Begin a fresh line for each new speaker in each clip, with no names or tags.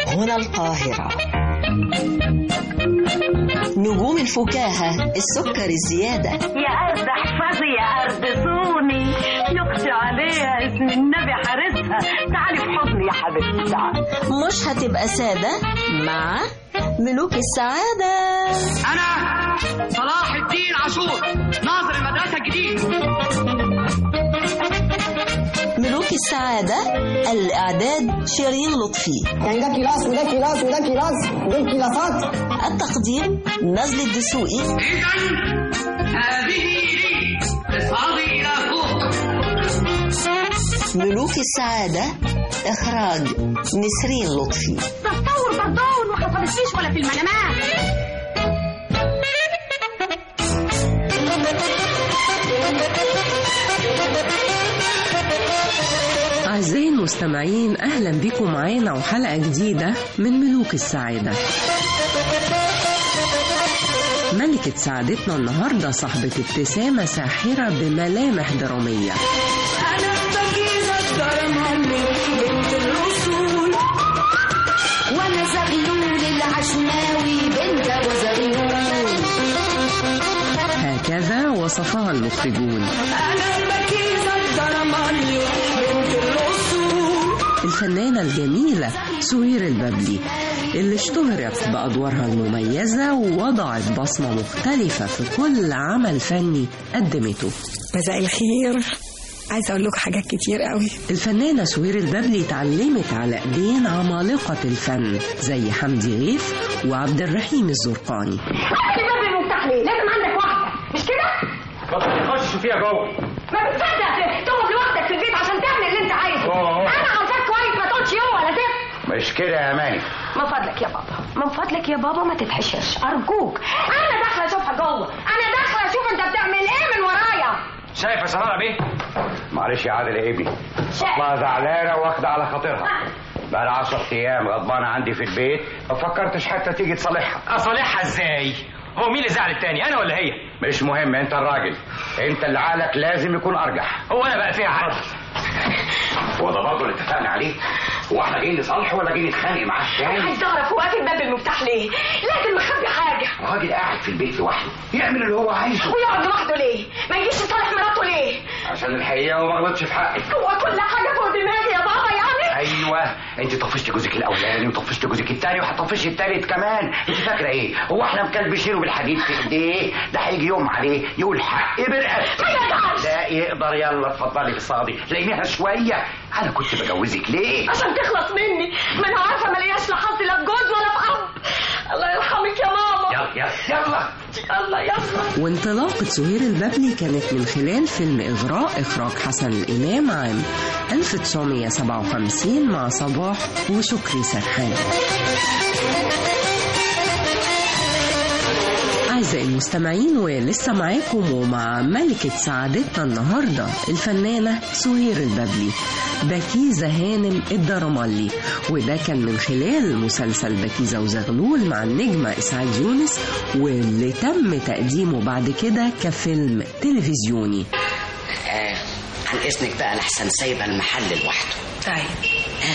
هنا القاهرة نجوم الفكاهة السكر الزيادة
يا أرض احفظي يا أرض صوني يقسي عليها اسم النبي حارسها تعالي في حضني يا حبيبتي تعالي
مش هتبقى سادة مع ملوك السعادة
أنا صلاح الدين عاشور ناظر المدرسة الجديد
ملوك السعادة الإعداد شيرين لطفي
يعني ده كلاس وده كلاس وده كلاس دول كلاسات
التقديم نزل الدسوقي
إذا هذه لي اصعدي إلى فوق
ملوك السعادة إخراج نسرين لطفي
تطور بدور ما حصلتليش ولا في المنامات
أعزائي المستمعين أهلا بكم معانا وحلقة جديدة من ملوك السعادة ملكة سعادتنا النهاردة صاحبة ابتسامة ساحرة بملامح درامية
أنا بجيزة الدرمالي بنت الرسول وأنا زغلول العشماوي بنت أبو زغلول
هكذا وصفها المخرجون
أنا بجيزة الدرمالي بنت الرسول
الفنانة الجميلة سهير البابلي اللي اشتهرت بأدوارها المميزة ووضعت بصمة مختلفة في كل عمل فني قدمته
مساء الخير عايزه اقول لكم حاجات كتير قوي
الفنانة سهير البابلي اتعلمت على ايدين عمالقة الفن زي حمدي غيث وعبد الرحيم الزرقاني
اقفل باب المفتاح ليه لازم عندك واحدة مش كده
اتفضل خش شوفيها جوه
ما بتصدق تقعد لوحدك في البيت عشان تعمل اللي انت عايزه
أوه.
انا عارفاك كويس ما تقولش يوم ولا زفت
مش كده يا ماني
من فضلك يا بابا من فضلك يا بابا ما تتحشرش ارجوك انا داخله اشوفها جوه انا داخله اشوف انت بتعمل ايه من ورايا
شايف يا سمارة بيه معلش يا عادل يا ابني
شايف.
اصلها زعلانه واخده على خاطرها بقى لها 10 ايام غضبانه عندي في البيت ما فكرتش حتى تيجي تصالحها
اصالحها ازاي هو مين اللي زعل التاني انا ولا هي
مش مهم انت الراجل انت اللي عقلك لازم يكون ارجح
هو انا بقى فيها عقل
هو ده برضه اللي اتفقنا عليه هو احنا جايين نصالحه ولا جايين نتخانق معاه تاني
عايز اعرف هو قافل باب المفتاح ليه لازم مخبي حاجه
راجل قاعد في البيت لوحده يعمل اللي هو عايزه
ويقعد لوحده ليه ما يجيش يصالح مراته ليه
عشان الحقيقه وما غلطش في حقك
هو كل حاجه فوق دماغي يا بابا يعني
ايوه انت طفشت جوزك الاولاني وطفشت جوزك الثاني وهتطفشي الثالث كمان انت فاكره ايه هو احنا مكلبشينه بالحديد في ايديه ده هيجي يوم عليه يقول حق برقبتي
ما يقدرش.
لا يقدر يلا اتفضلي اقصادي لقيناها شويه انا كنت بجوزك ليه
عشان تخلص مني ما انا عارفه ملياش لا حظ لا في جوز ولا في اب الله يرحمك يا ماما
يلا يلا يلا
يلا يلا
وانطلاقة سهير البابلي كانت من خلال فيلم إغراء إخراج حسن الإمام عام 1957 مع صباح وشكري سرحان أعزائي المستمعين ولسه معاكم ومع ملكة سعادتنا النهاردة الفنانة سهير البابلي بكيزة هانم الدرمالي وده كان من خلال مسلسل بكيزة وزغلول مع النجمة إسعاد يونس واللي تم تقديمه بعد كده كفيلم تلفزيوني
آه عن اذنك بقى لحسن سايبه المحل لوحده
طيب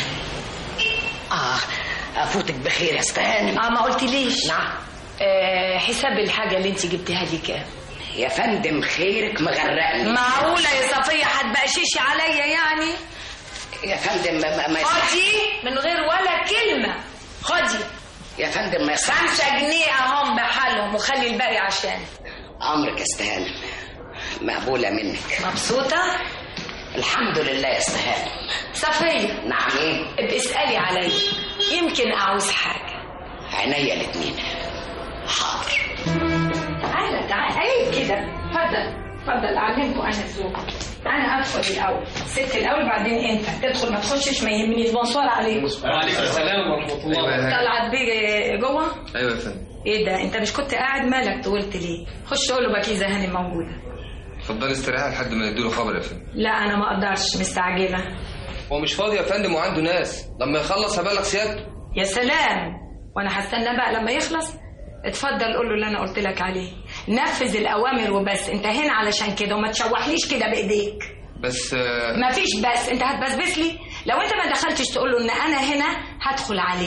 اه افوتك بخير يا استهانم
اه ما قلتليش
نعم
آه حساب الحاجه اللي انت جبتها لي كام
يا فندم خيرك مغرقني
معقوله يا صفيه هتبقششي عليا يعني
يا فندم ما, ما يصح
خدي من غير ولا كلمه خدي
يا فندم ما يصح
خمسة جنيه اهم بحالهم وخلي الباقي عشان
امرك يا استهانم مقبوله منك
مبسوطه
الحمد لله يا استهانم
صفيه
نعم ايه
ابقي اسالي عليا يمكن اعوز حاجه
عينيا الاتنين حاضر
تعالى تعالى عيب كده اتفضل اتفضل اعلمكم انا الذوق انا ادخل الاول ست الاول بعدين انت تدخل ما تخشش ما يهمنيش بونسوار عليك
وعليكم السلام ورحمه الله
طلعت بيه جوه
ايوه يا فندم
ايه ده انت مش كنت قاعد مالك طولت ليه خش قول له بكيزه هاني موجوده
اتفضلي استريحي لحد ما نديله خبر يا فندم
لا انا ما اقدرش مستعجله
هو مش فاضي يا فندم وعنده ناس لما يخلص هبلغ سيادته
يا سلام وانا هستنى بقى لما يخلص اتفضل قول له اللي انا قلت لك عليه نفذ الاوامر وبس انت هنا علشان كده وما تشوحليش كده بايديك
بس آه،
ما فيش بس انت هتبسبس لي لو انت ما دخلتش تقول له ان انا هنا هدخل عليه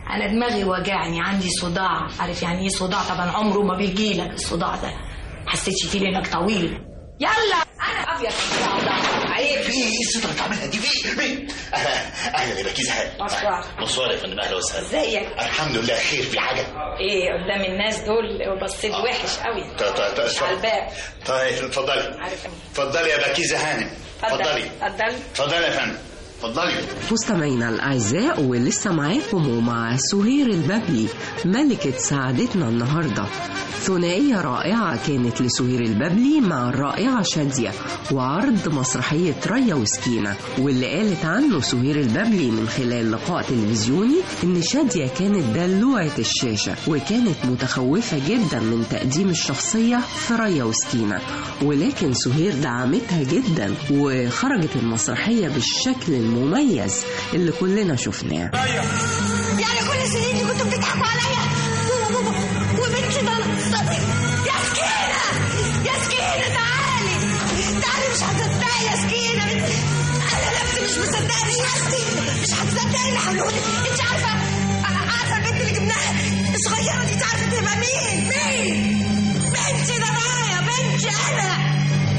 انا دماغي وجعني عندي صداع عارف يعني ايه صداع طبعا عمره ما بيجي لك الصداع ده حسيتش فيه لانك طويل يلا انا ابيض الصداع ده عيب
في ايه الصوت اللي بتعملها دي في ايه؟ مين؟ اهلا اهلا يا بكيز هاني
مصباح
مصوار يا فندم اهلا وسهلا
ازيك
الحمد لله خير في حاجه
ايه قدام الناس دول بصيت وحش قوي
ط- ط- ط-
مش على الباب
طيب اتفضلي
عارف إيه؟
اتفضلي يا بكيزه هانم اتفضلي
اتفضل
اتفضلي يا فندم اتفضلي
مستمعينا الأعزاء ولسه معاكم ومع سهير البابلي ملكة سعادتنا النهاردة ثنائية رائعة كانت لسهير البابلي مع الرائعة شادية وعرض مسرحية ريا وسكينة واللي قالت عنه سهير البابلي من خلال لقاء تلفزيوني إن شادية كانت دلوعة الشاشة وكانت متخوفة جدا من تقديم الشخصية في ريا وسكينة ولكن سهير دعمتها جدا وخرجت المسرحية بالشكل المميز اللي كلنا شفناه
يعني كل السنين دي كنتوا بتضحكوا عليا وبنتي ضلت يا سكينة يا سكينة تعالي تعالي مش هتصدقي يا سكينة أنا نفسي مش مصدقة مش نفسي مش هتصدقي اللي هقوله لك أنت عارفة عارفة البنت اللي جبناها الصغيرة دي أنت عارفة تبقى مين؟ مين؟ بنتي ده معايا بنتي أنا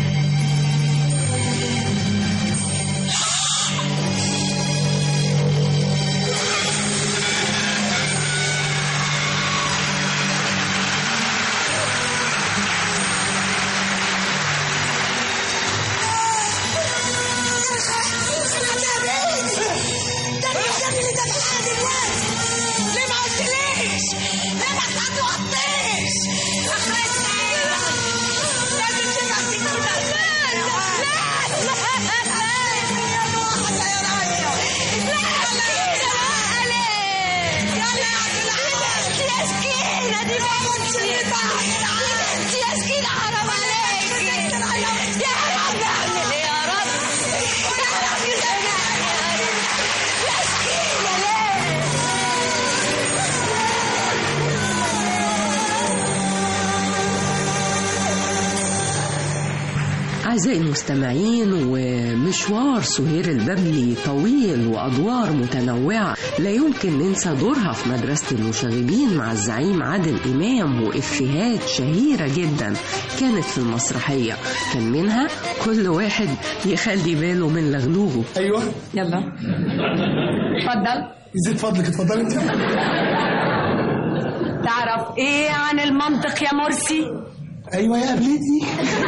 يا سكينة حرام عليك يا رب اعمل ايه يا رب يا رب سامحني يا سكينة ليه
أعزائي المستمعين ومشوار سهير البابلي طويل وأدوار متنوعة لا يمكن ننسى دورها في مدرسة المشاغبين مع الزعيم عادل إمام وإفيهات شهيرة جدا كانت في المسرحية كان منها كل واحد يخلي باله من لغلوغه
ايوه
يلا اتفضل
يزيد فضلك اتفضلي انت
تعرف ايه عن المنطق يا مرسي
ايوه يا قبلتي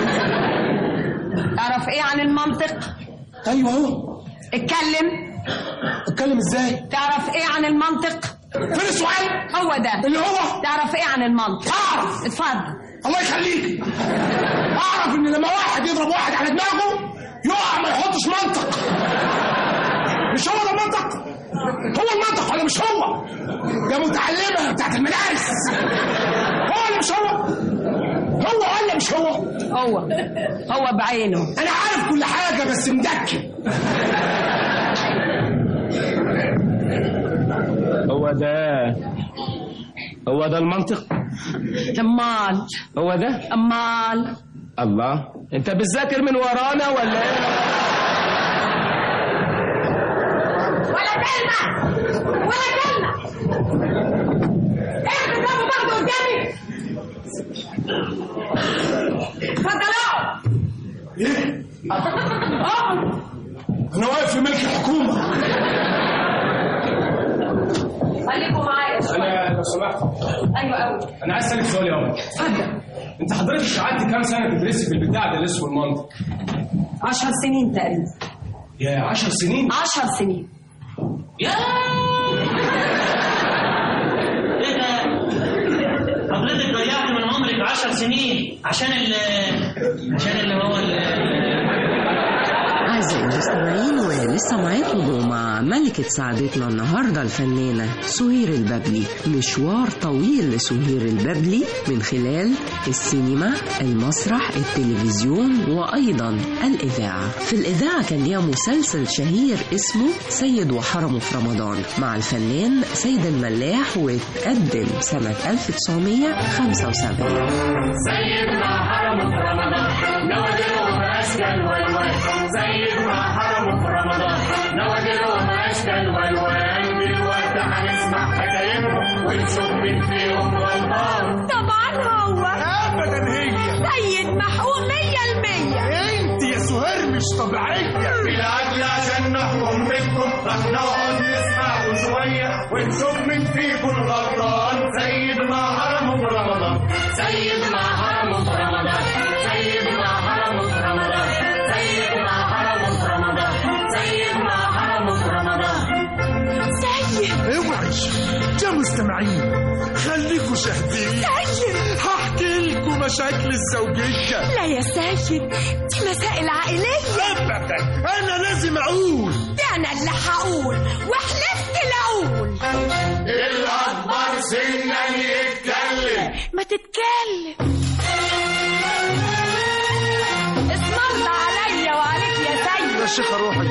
تعرف ايه عن المنطق
ايوه اهو
اتكلم
اتكلم ازاي
تعرف ايه عن المنطق
فين السؤال
هو ده
اللي هو
تعرف ايه عن المنطق
اعرف
اتفضل
الله يخليك اعرف ان لما واحد يضرب واحد على دماغه يقع ما يحطش منطق مش هو ده المنطق هو المنطق ولا مش هو يا متعلمه بتاعت المدارس هو ولا مش هو هو ولا مش هو
هو هو بعينه
انا عارف كل حاجه بس مدكن
هو ده هو ده المنطق
امال
هو ده
امال
الله انت بتذاكر من ورانا ولا ايه
ولا كلمة ولا كلمة احنا ده برضه قدامي اتفضل اقعد
ايه
اقعد
انا واقف في ملك الحكومه
خليكم معايا
انا لو سمحت
ايوه قوي
انا عايز اسالك سؤال يا عمر
اتفضل
انت حضرتك قعدت كام سنه تدرسي في البتاع ده اللي اسمه المنطق
10 سنين تقريبا
يا 10 سنين
10 سنين
يا ايه ده حضرتك ضيعت من عمرك عشر سنين عشان ال عشان اللي هو ال
أعزائي المستمعين ولسه معاكم ومع ملكة سعادتنا النهاردة الفنانة سهير البابلي مشوار طويل لسهير البابلي من خلال السينما المسرح التلفزيون وأيضا الإذاعة في الإذاعة كان ليها مسلسل شهير اسمه سيد وحرمه في رمضان مع الفنان سيد الملاح واتقدم سنة 1975
سيدنا حرمه في رمضان نودلهم أشكال والوان سيدنا حرمه في رمضان نودلهم أشكال والوان بالورد
ده هنسمع حكايتهم ونشوف مين فيهم غلطان
طبعا هو
ابدا هي
سيد محقوق مية المية
انت يا سهير مش طبيعيه
بالعدل عشان نحكم بينكم رح نقعد نسمعكم شوية ونشوف مين فيكم غلطان سيد ما حرمه في رمضان سيد ما حرمه في رمضان سيد ما حرمه في رمضان سيد ما حرمه في رمضان سيد ما حرمه في رمضان
سيد
اوعي يا مستمعين خليكوا شاهدين هحكي لكم مشاكل الزوجيه
لا يا سيد دي مسائل عائلية
ابدا انا لازم اقول
ده أنا اللي هقول وحلفت لأقول
الأكبر سنا يتكلم
ما تتكلم اسم الله عليا وعليك يا سيد
يا شيخه روحي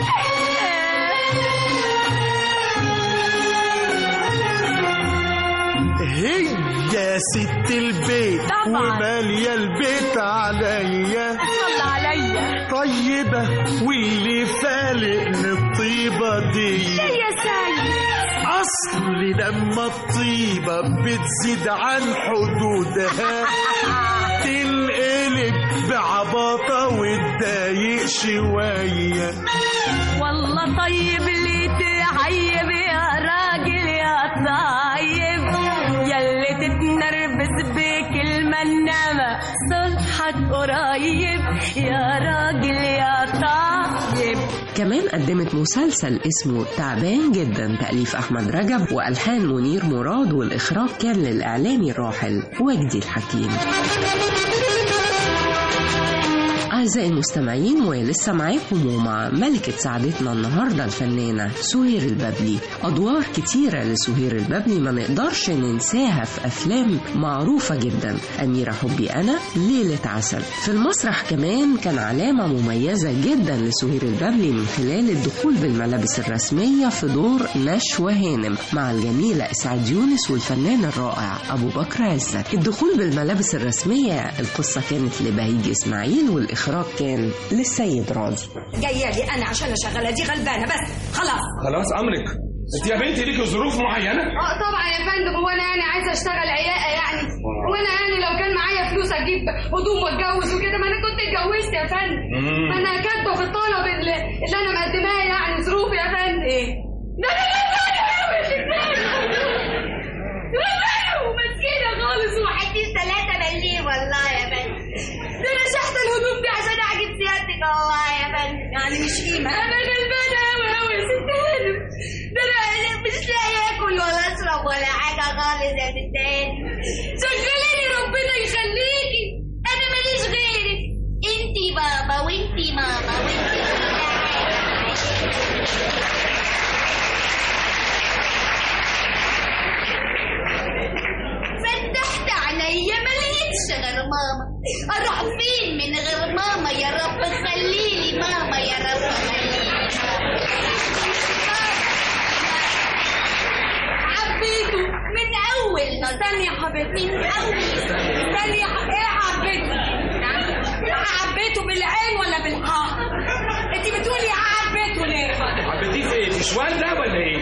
هي ست البيت
طبعا.
ومالية البيت عليا
اسم الله عليا
طيبة واللي فالق من الطيبة دي
ليه يا سيد
أصل لما الطيبة بتزيد عن حدودها تنقلب بعباطة وتضايق شوية
والله طيب لي تعيب يا راجل يا طيب يلي تتنرفز بكلمة انما صلحك قريب يا راجل يا طيب
كمان قدمت مسلسل اسمه تعبان جدا تأليف أحمد رجب وألحان منير مراد والإخراج كان للإعلامي الراحل وجدي الحكيم أعزائي المستمعين ولسه معاكم ومع ملكة سعادتنا النهاردة الفنانة سهير البابلي أدوار كتيرة لسهير البابلي ما نقدرش ننساها في أفلام معروفة جدا أميرة حبي أنا ليلة عسل في المسرح كمان كان علامة مميزة جدا لسهير البابلي من خلال الدخول بالملابس الرسمية في دور نشوى هانم مع الجميلة إسعاد يونس والفنان الرائع أبو بكر عزت الدخول بالملابس الرسمية القصة كانت لبهيج إسماعيل والإخراج كان للسيد راضي
جايه لي انا عشان اشغلها دي غلبانه بس خلاص
خلاص امرك انت يا بنتي ليكي ظروف معينه
اه طبعا يا فندم هو انا يعني عايزه اشتغل عياقه يعني وانا يعني لو كان معايا فلوس اجيب هدوم واتجوز وكده ما انا كنت اتجوزت يا فندم
مم.
ما انا كاتبه في الطلب اللي, اللي انا مقدماه يعني ظروف يا فندم ايه ده انا غلبانه قوي غلبانه ومسكينه خالص وحدين ثلاثه مليم والله يا فندم ده انا شحت الهدوم دي عشان اعجب سيادتك والله يا فندم يعني مش قيمه انا غلبانه قوي قوي يا ست هانم ده انا مش لاقي اكل ولا اشرب ولا حاجه خالص يا ست هانم شغليني ربنا يخليكي انا ماليش غيرك انتي بابا وانتي ماما وانتي فتحت عينيا ما لقيتش غير ماما اروح فين من غير ماما يا رب خليلي ماما يا رب خليلي حبيته من اول نظر استني يا حبيبتي من اول استني يا ح- ايه حبيته حبيته بالعين ولا بالحاء انت بتقولي حبيته ليه
حبيتيه في ايه؟ في شوال ولا ايه؟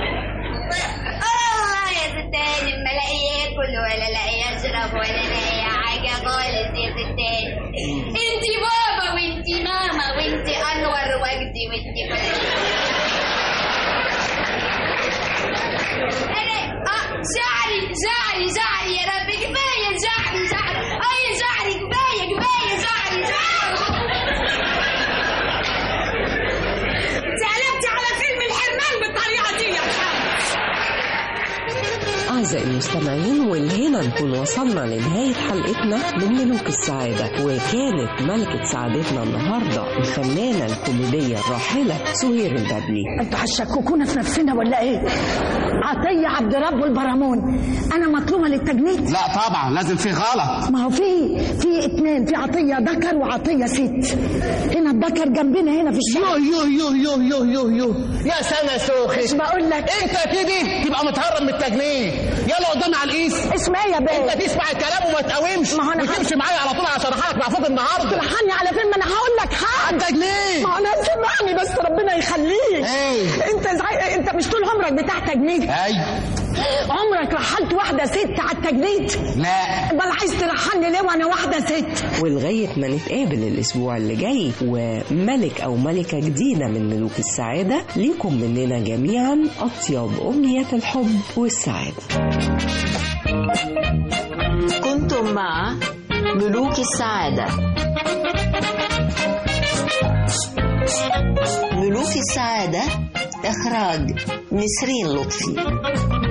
الله يا ستان ما لاقي ياكل ولا لاقي يشرب ولا لاقي حاجه خالص يا ستان انتي بابا وانتي ماما وانتي انور وجدي وانتي انا اه شعري شعري شعري يا رب كفايه شعري شعري اي شعري كفايه كفايه شعري شعري انت قلبتي على فيلم الحرمان بالطريقه دي يا محمد
أعزائي المستمعين والهنا نكون وصلنا لنهاية حلقتنا من ملوك السعادة وكانت ملكة سعادتنا النهاردة الفنانة الكوميدية الراحلة سهير البابلي
انتوا هتشككونا في نفسنا ولا ايه؟ عطية عبد رب البرامون انا مطلوبة للتجنيد
لا طبعا لازم في غلط
ما هو في في اتنين في عطية ذكر وعطية ست هنا الذكر جنبنا هنا في الشارع
يو يو يو يو يو يو يو يا سنة سوخي
مش بقول لك
انت كده تبقى متهرب من التجنيد
يلا قدامي على القيس
اسمع يا بيه
انت تسمع الكلام وما تقاومش
ما هو أنا
وتمشي معايا على طول عشان احرك مع فوق النهارده
تلحني على فين ما انا هقول لك حاجه
انت جنيه
ما انا سمعني بس ربنا يخليك
ايه
انت زي... انت مش طول عمرك بتاع تجنيد
ايوه
عمرك رحلت واحده ست على التجنيد
لا
امال عايز ترحلني ليه وانا واحده ست
ولغاية ما نتقابل الأسبوع اللي جاي وملك أو ملكة جديدة من ملوك السعادة ليكم مننا جميعا أطيب أمنيات الحب والسعادة
كنتم مع ملوك السعادة ملوك السعادة إخراج نسرين لطفي